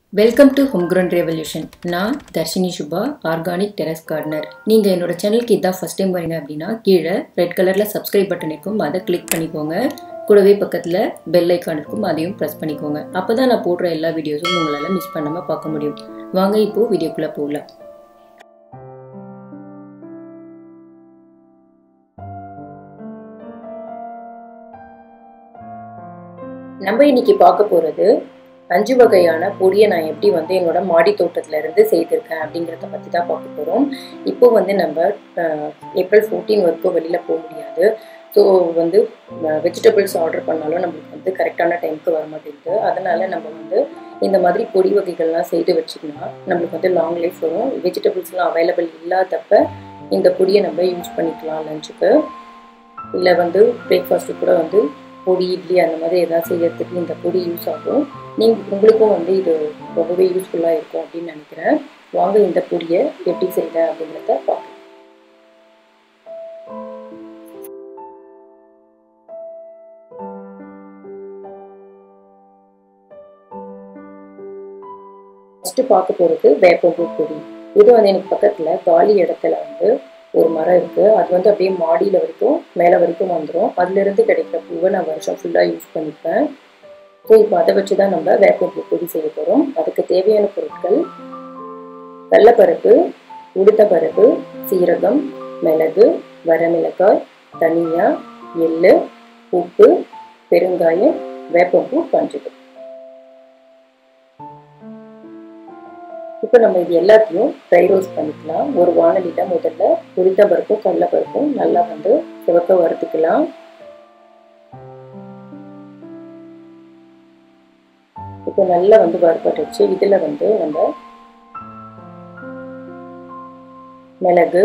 welcome to home ground revolution நான் Dharshini Subha organic terrace gardener நீங்கள் என்னோட சேனலுக்கு இதான் ஃபஸ்ட் டைம் வரீங்க அப்படின்னா கீழே ரெட் கலரில் சப்ஸ்கிரைப் பட்டன் இருக்கும் அதை கிளிக் பண்ணிக்கோங்க கூடவே பக்கத்தில் பெல் ஐக்கான் இருக்கும் அதையும் ப்ரெஸ் பண்ணிக்கோங்க அப்போ தான் நான் போடுற எல்லா வீடியோஸும் உங்களால் மிஸ் பண்ணாமல் பார்க்க முடியும் வாங்க இப்போது வீடியோக்குள்ளே போகலாம் நம்ம இன்னைக்கு பார்க்க போகிறது அஞ்சு வகையான பொடியை நான் எப்படி வந்து என்னோட மாடி தோட்டத்துல இருந்து செய்திருக்கேன் அப்படிங்கிறத பற்றி தான் பார்க்க போகிறோம் இப்போ வந்து நம்ம ஏப்ரல் ஃபோர்டீன் வரைக்கும் வெளியில் போக முடியாது ஸோ வந்து வெஜிடபிள்ஸ் ஆர்டர் பண்ணாலும் நம்மளுக்கு வந்து கரெக்டான டைமுக்கு வர மாட்டேங்குது அதனால நம்ம வந்து இந்த மாதிரி பொடி வகைகள்லாம் செய்து வச்சுக்கினா நம்மளுக்கு வந்து லாங் லைஃப் வரும் வெஜிடபிள்ஸ்லாம் அவைலபிள் இல்லாதப்ப இந்த பொடியை நம்ம யூஸ் பண்ணிக்கலாம் லஞ்சுக்கு இல்லை வந்து பிரேக்ஃபாஸ்ட்டு கூட வந்து பொடி இட்லி அந்த மாதிரி எதாவது செய்யறதுக்கு இந்த பொடி யூஸ் ஆகும் நீங்கள் உங்களுக்கும் வந்து இது ரொம்பவே யூஸ்ஃபுல்லாக இருக்கும் அப்படின்னு நினைக்கிறேன் வாங்க இந்த பொடியை எப்படி செய்யல அப்படிங்கிறத பார்க்கலாம் ஃபஸ்ட்டு பார்க்க போகிறது வேப்பம்பூ பொடி இது வந்து எனக்கு பக்கத்தில் காலி இடத்துல வந்து ஒரு மரம் இருக்குது அது வந்து அப்படியே மாடியில் வரைக்கும் மேலே வரைக்கும் வந்துடும் அதுலேருந்து கிடைக்கிற பூவை நான் வருஷம் ஃபுல்லாக யூஸ் பண்ணிப்பேன் ஸோ இப்போ அதை வச்சு தான் நம்ம வேப்பம்பூ பொடி செய்ய போகிறோம் அதுக்கு தேவையான பொருட்கள் கடலப்பருப்பு உளுத்தப்பருப்பு சீரகம் மிளகு வரமிளகாய் தனியா எள்ளு உப்பு பெருங்காயம் வேப்பம்பூ பஞ்சுகள் இப்போ நம்ம இது எல்லாத்தையும் ட்ரை ரோஸ்ட் பண்ணிக்கலாம் ஒரு வானலியில் முதல்ல உளுத்தம்பருப்பும் கடலைப்பருப்பும் நல்லா வந்து சிவக்க வறுத்துக்கலாம் இப்போ நல்லா வந்து வறுப்பட்டுச்சு இதில் வந்து நம்ம மிளகு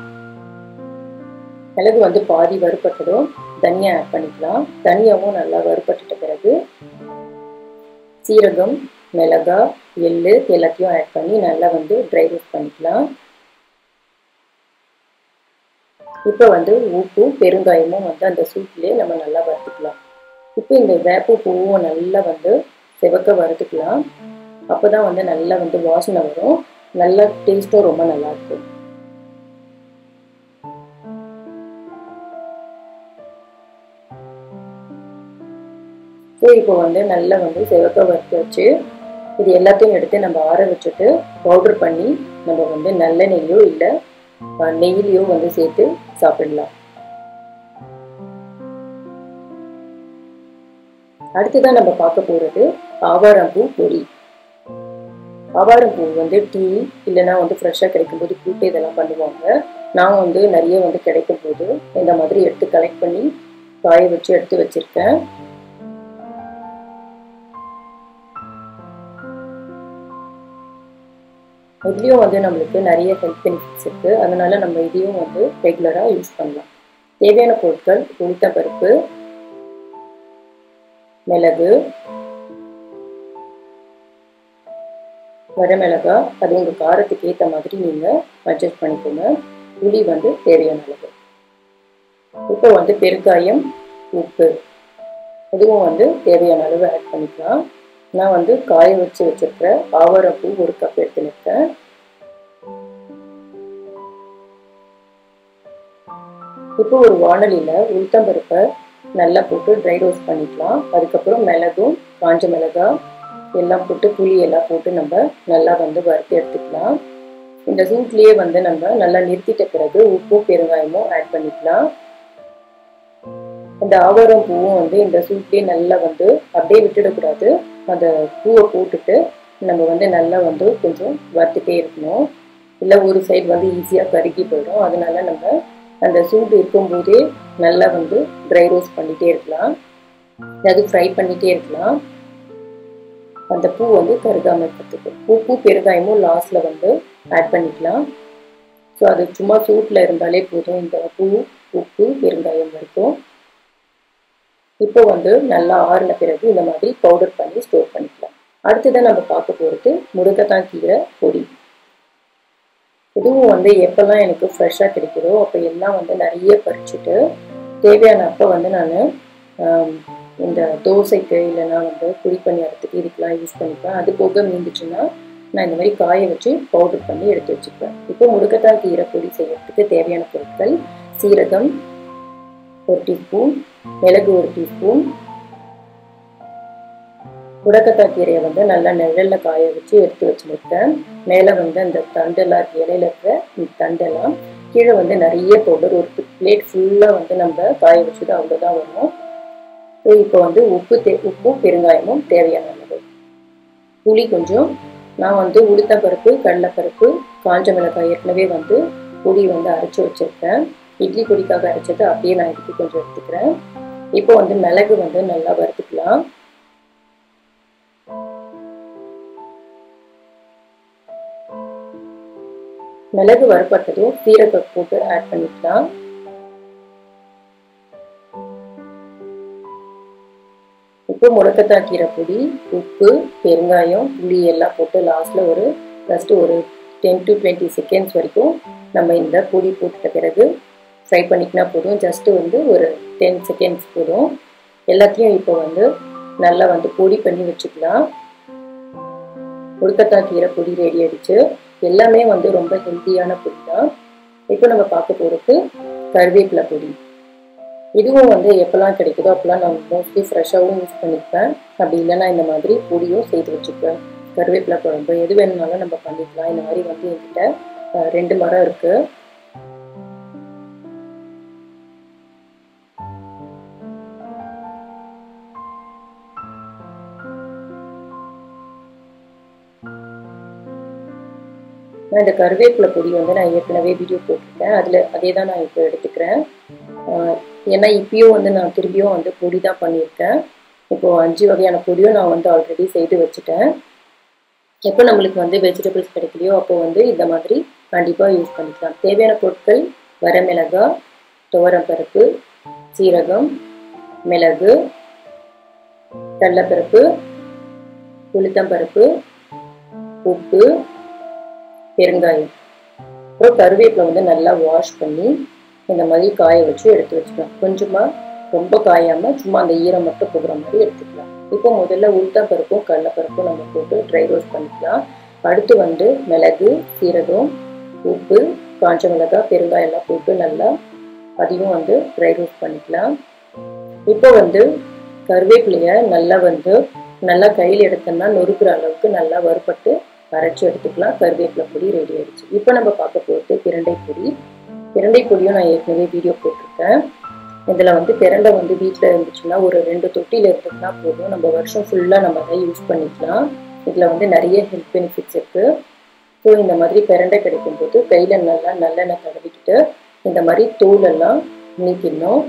மிளகு வந்து பாதி வறுப்பட்டதும் தனியா ஆட் பண்ணிக்கலாம் தனியாவும் நல்லா வறுப்பட்டுட்ட பிறகு சீரகம் மிளகா எள்ளு எல்லாத்தையும் ஆட் பண்ணி நல்லா வந்து ட்ரை ரோஸ்ட் பண்ணிக்கலாம் இப்போ வந்து உப்பும் பெருங்காயமும் வந்து அந்த சூட்லேயே நம்ம நல்லா வறுத்துக்கலாம் இப்போ இந்த வேப்ப பூவும் நல்லா வந்து செவக்க வறுத்துக்கலாம் அப்போ தான் வந்து நல்லா வந்து வாசனை வரும் நல்லா டேஸ்ட்டும் ரொம்ப நல்லா இருக்கும் ஸோ இப்போ வந்து நல்லா வந்து செவக்க வறுத்து வச்சு இது எல்லாத்தையும் எடுத்து நம்ம ஆற வச்சுட்டு பவுடர் பண்ணி நம்ம வந்து நல்லெண்ணெய்லையோ இல்லை நெய்யிலையோ வந்து சேர்த்து சாப்பிடலாம் அடுத்ததான் நம்ம பார்க்க போகிறது ஆவாரம்பூ பொடி ஆவாரம்பூ வந்து டீ இல்லைன்னா வந்து ஃப்ரெஷ்ஷாக கிடைக்கும்போது கூட்டு இதெல்லாம் பண்ணுவாங்க நான் வந்து நிறைய வந்து கிடைக்கும் போது இந்த மாதிரி எடுத்து கலெக்ட் பண்ணி காய வச்சு எடுத்து வச்சுருக்கேன் இதுலேயும் வந்து நம்மளுக்கு நிறைய ஹெல்த் பெனிஃபிட்ஸ் இருக்குது அதனால நம்ம இதையும் வந்து ரெகுலராக யூஸ் பண்ணலாம் தேவையான பொருட்கள் உளுத்தப்பருப்பு மிளகு வரமிளகா அது உங்கள் காரத்துக்கு ஏற்ற மாதிரி நீங்கள் அட்ஜஸ்ட் பண்ணிக்கோங்க புளி வந்து தேவையான அளவு இப்போ வந்து பெருங்காயம் உப்பு இதுவும் வந்து தேவையான அளவு ஆட் பண்ணிக்கலாம் நான் வந்து காய வச்சு வச்சிருக்கிற ஆவாரப்பூ ஒரு கப் எடுத்துருக்கேன் இப்போ ஒரு வானலியில் உளுத்தம்பருப்பை நல்லா போட்டு ட்ரை ரோஸ்ட் பண்ணிக்கலாம் அதுக்கப்புறம் மிளகும் காஞ்ச மிளகா எல்லாம் போட்டு புளி எல்லாம் போட்டு நம்ம நல்லா வந்து வறுத்து எடுத்துக்கலாம் இந்த சூட்லேயே வந்து நம்ம நல்லா நிறுத்திட்ட பிறகு உப்பும் பெருங்காயமும் ஆட் பண்ணிக்கலாம் இந்த ஆவாரம் பூவும் வந்து இந்த சூட்லேயே நல்லா வந்து அப்படியே விட்டுடக்கூடாது அந்த பூவை போட்டுட்டு நம்ம வந்து நல்லா வந்து கொஞ்சம் வறுத்துட்டே இருக்கணும் இல்லை ஒரு சைடு வந்து ஈஸியாக கருகி போயிடும் அதனால நம்ம அந்த சூடு இருக்கும்போதே நல்லா வந்து ட்ரை ரோஸ்ட் பண்ணிகிட்டே இருக்கலாம் அது ஃப்ரை பண்ணிகிட்டே இருக்கலாம் அந்த பூ வந்து கருகாமல் இருக்கிறதுக்கு உப்பு பெருகாயமும் லாஸ்ட்டில் வந்து ஆட் பண்ணிக்கலாம் ஸோ அது சும்மா சூட்டில் இருந்தாலே போதும் இந்த பூ உப்பு பெருங்காயம் வரைக்கும் இப்போ வந்து நல்லா ஆறின பிறகு இந்த மாதிரி பவுடர் பண்ணி ஸ்டோர் பண்ணிக்கலாம் அடுத்ததான் நம்ம பார்க்க போகிறது முருங்கைத்தான் கீரை பொடி இதுவும் வந்து எப்போல்லாம் எனக்கு ஃப்ரெஷ்ஷாக கிடைக்குதோ அப்போ எல்லாம் வந்து நிறைய பறிச்சுட்டு தேவையான அப்போ வந்து நான் இந்த தோசைக்கு இல்லைன்னா வந்து குழி பணியாரத்துக்கு இதுக்கெல்லாம் யூஸ் பண்ணிப்பேன் அது போக மீந்துச்சுன்னா நான் இந்த மாதிரி காய வச்சு பவுடர் பண்ணி எடுத்து வச்சுப்பேன் இப்போ முருங்கத்தாய் கீரை பொடி செய்யறதுக்கு தேவையான பொருட்கள் சீரகம் ஒரு டீஸ்பூன் மிளகு ஒரு டீஸ்பூன் முடக்கத்தாய் கீரையை வந்து நல்லா நிழல்ல காய வச்சு எடுத்து வச்சுருக்கேன் மேலே வந்து அந்த தண்டெல்லாம் இருக்கு இலையில இருக்கிற இந்த தண்டெல்லாம் கீழே வந்து நிறைய பவுடர் ஒரு பிளேட் ஃபுல்லாக வந்து நம்ம காய வச்சுட்டு அவ்வளோதான் வரும் ஸோ இப்போ வந்து உப்பு தே உப்பும் பெருங்காயமும் தேவையான அளவு புளி கொஞ்சம் நான் வந்து உளுத்தம்பருப்பு கடலைப்பருப்பு காஞ்ச மிளகாய் ஏற்கனவே வந்து பொடி வந்து அரைச்சி வச்சுருக்கேன் இட்லி பொடிக்காக அரைச்சது அப்படியே நான் இதுக்கு கொஞ்சம் எடுத்துக்கிறேன் இப்போ வந்து மிளகு வந்து நல்லா வறுத்துக்கலாம் மிளகு வறுப்பட்டதும் சீரகம் போட்டு ஆட் பண்ணிக்கலாம் இப்போ முடக்கத்தான் கீரை பொடி உப்பு பெருங்காயம் புளி எல்லாம் போட்டு லாஸ்ட்டில் ஒரு ஃபஸ்ட்டு ஒரு டென் டு டுவெண்ட்டி செகண்ட்ஸ் வரைக்கும் நம்ம இந்த பொடி போட்டுட்ட பிறகு ஃப்ரை பண்ணிக்கினா போதும் ஜஸ்ட்டு வந்து ஒரு டென் செகண்ட்ஸ் போதும் எல்லாத்தையும் இப்போ வந்து நல்லா வந்து பொடி பண்ணி வச்சுக்கலாம் முடுக்கத்தான் கீரை பொடி ரெடி ஆயிடுச்சு எல்லாமே வந்து ரொம்ப ஹெல்த்தியான பொடி தான் இப்போ நம்ம பார்க்க போகிறது கருவேப்பிலை பொடி இதுவும் வந்து எப்போல்லாம் கிடைக்குதோ அப்போல்லாம் நான் மோஸ்ட்லி ஃப்ரெஷ்ஷாகவும் யூஸ் பண்ணிப்பேன் அப்படி இல்லைன்னா இந்த மாதிரி பொடியும் செய்து வச்சுப்பேன் கருவேப்பிலை குழம்பு எது வேணும்னாலும் நம்ம பண்ணிக்கலாம் இந்த மாதிரி வந்து என்கிட்ட ரெண்டு மரம் இருக்குது நான் இந்த கருவேப்பிலை பொடி வந்து நான் ஏற்கனவே வீடியோ போட்டிருக்கேன் அதில் அதே தான் நான் இப்போ எடுத்துக்கிறேன் ஏன்னா இப்பயும் வந்து நான் திரும்பியும் வந்து பொடி தான் பண்ணியிருக்கேன் இப்போது அஞ்சு வகையான பொடியும் நான் வந்து ஆல்ரெடி செய்து வச்சுட்டேன் எப்போ நம்மளுக்கு வந்து வெஜிடபிள்ஸ் கிடைக்கலையோ அப்போ வந்து இந்த மாதிரி கண்டிப்பாக யூஸ் பண்ணிக்கலாம் தேவையான பொருட்கள் வரமிளகாய் துவரம்பருப்பு சீரகம் மிளகு கடலைப்பருப்பு உளுத்தம்பருப்பு உப்பு பெருங்காயம் அப்புறம் கருவேப்பிலை வந்து நல்லா வாஷ் பண்ணி இந்த மாதிரி காய வச்சு எடுத்து வச்சுக்கலாம் கொஞ்சமாக ரொம்ப காயாமல் சும்மா அந்த ஈரம் மட்டும் போகிற மாதிரி எடுத்துக்கலாம் இப்போ முதல்ல உளுத்தம்பருப்பும் கடலைப்பருப்பும் நம்ம போட்டு ட்ரை ரோஸ்ட் பண்ணிக்கலாம் அடுத்து வந்து மிளகு சீரகம் உப்பு காஞ்ச மிளகாய் பெருங்காயம் எல்லாம் போட்டு நல்லா அதையும் வந்து ட்ரை ரோஸ்ட் பண்ணிக்கலாம் இப்போ வந்து கருவேப்பிலையை நல்லா வந்து நல்லா கையில் எடுத்தோம்னா நொறுக்கிற அளவுக்கு நல்லா வறுபட்டு அரைச்சி எடுத்துக்கலாம் கருவேப்பிலை பொடி ரெடி ஆயிடுச்சு இப்போ நம்ம பார்க்க போகிறது பிரண்டை பொடி பிரண்டை பொடியும் நான் ஏற்கனவே வீடியோ போட்டிருக்கேன் இதில் வந்து பிரண்டை வந்து வீட்டில் இருந்துச்சுன்னா ஒரு ரெண்டு தொட்டியில் இருந்துச்சுன்னா போதும் நம்ம வருஷம் ஃபுல்லாக நம்ம அதை யூஸ் பண்ணிக்கலாம் இதில் வந்து நிறைய ஹெல்த் பெனிஃபிட்ஸ் இருக்குது ஸோ இந்த மாதிரி பிரண்டை கிடைக்கும்போது கையில் நல்லா நல்லெண்ணெய் தடவிக்கிட்டு இந்த மாதிரி தோலெல்லாம் நீக்கிடணும்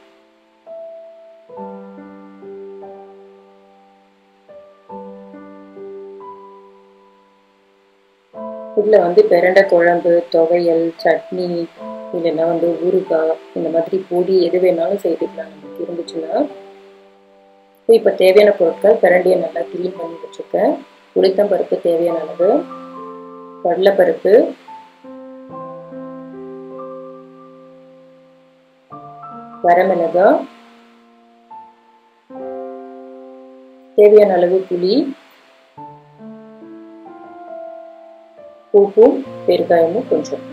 இதில் வந்து பிரண்டை குழம்பு துவையல் சட்னி இல்லைன்னா வந்து ஊறுகாய் இந்த மாதிரி பொடி எது வேணாலும் செய்துக்கலாம் நமக்கு இருந்துச்சுன்னா இப்போ தேவையான பொருட்கள் பிரண்டியை நல்லா க்ளீன் பண்ணி வச்சுருக்கேன் உளுத்தம்பருப்பு தேவையான அளவு கடலைப்பருப்பு வரமிளகாய் தேவையான அளவு புளி உப்பும் பெருங்காயமும் கொஞ்சம்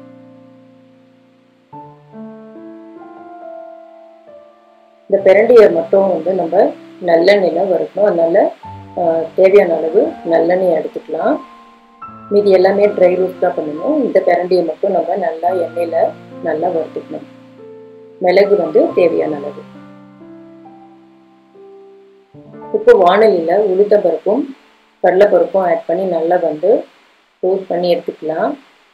இந்த பிரண்டியை மட்டும் வந்து நம்ம நல்லெண்ணெயில் வறுக்கணும் அதனால தேவையான அளவு நல்லெண்ணெய் எடுத்துக்கலாம் மீதி எல்லாமே ட்ரை ரோஸ்ட் தான் பண்ணணும் இந்த பிரண்டியை மட்டும் நம்ம நல்லா எண்ணெயில் நல்லா வறுத்துக்கணும் மிளகு வந்து தேவையான அளவு இப்போ வானலியில் உளுத்தம்பருப்பும் கடலைப்பருப்பும் ஆட் பண்ணி நல்லா வந்து ரோஸ்ட் பண்ணி எடுத்துக்கலாம்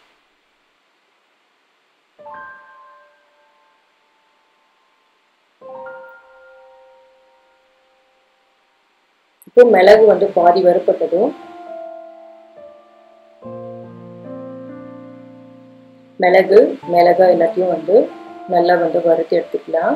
இப்போ மிளகு வந்து பாதி வறுப்பட்டதும் மிளகு மிளகாய் எல்லாத்தையும் வந்து நல்லா வந்து வறுத்து எடுத்துக்கலாம்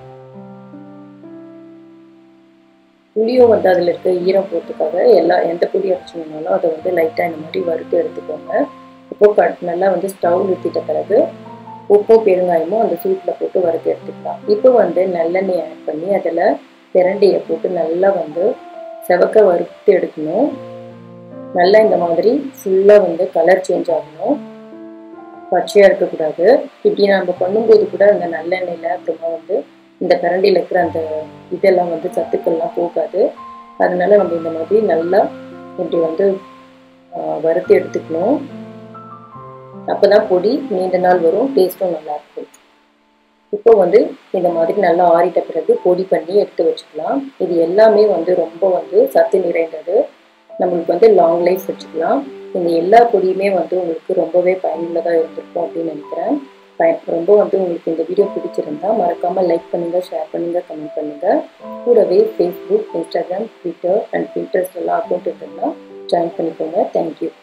புளியும் வந்து அதில் இருக்க ஈரம் போட்டுக்காக எல்லா எந்த புளி அடிச்சிங்கனாலும் அதை வந்து லைட்டாக இந்த மாதிரி வறுத்து எடுத்துக்கோங்க இப்போ க நல்லா வந்து ஸ்டவ் ஊற்றிட்ட பிறகு உப்பும் பெருங்காயமும் அந்த சூட்டில் போட்டு வறுத்து எடுத்துக்கலாம் இப்போ வந்து நல்லெண்ணெய் ஆட் பண்ணி அதில் பிரண்டையை போட்டு நல்லா வந்து செவக்க வறுத்து எடுக்கணும் நல்லா இந்த மாதிரி ஃபுல்லாக வந்து கலர் சேஞ்ச் ஆகணும் பச்சையாக இருக்கக்கூடாது இப்படி நம்ம பண்ணும்போது கூட அந்த நல்லெண்ணெயில் அப்புறமா வந்து இந்த பிரண்டையில் இருக்கிற அந்த இதெல்லாம் வந்து சத்துக்கள்லாம் போகாது அதனால நம்ம இந்த மாதிரி நல்லா இப்படி வந்து வறுத்து எடுத்துக்கணும் அப்போ தான் பொடி நீண்ட நாள் வரும் டேஸ்ட்டும் நல்லாயிருக்கும் இப்போ வந்து இந்த மாதிரி நல்லா ஆறிட்ட பிறகு பொடி பண்ணி எடுத்து வச்சுக்கலாம் இது எல்லாமே வந்து ரொம்ப வந்து சத்து நிறைந்தது நம்மளுக்கு வந்து லாங் லைஃப் வச்சுக்கலாம் இந்த எல்லா பொடியுமே வந்து உங்களுக்கு ரொம்பவே பயனுள்ளதாக இருந்திருக்கும் அப்படின்னு நினைக்கிறேன் பயன் ரொம்ப வந்து உங்களுக்கு இந்த வீடியோ பிடிச்சிருந்தா மறக்காமல் லைக் பண்ணுங்கள் ஷேர் பண்ணுங்கள் கமெண்ட் பண்ணுங்கள் கூடவே Facebook Instagram Twitter and Pinterest எல்லாம் அக்கௌண்ட் இருக்குன்னா ஜாயின் பண்ணிக்கோங்க தேங்க்யூ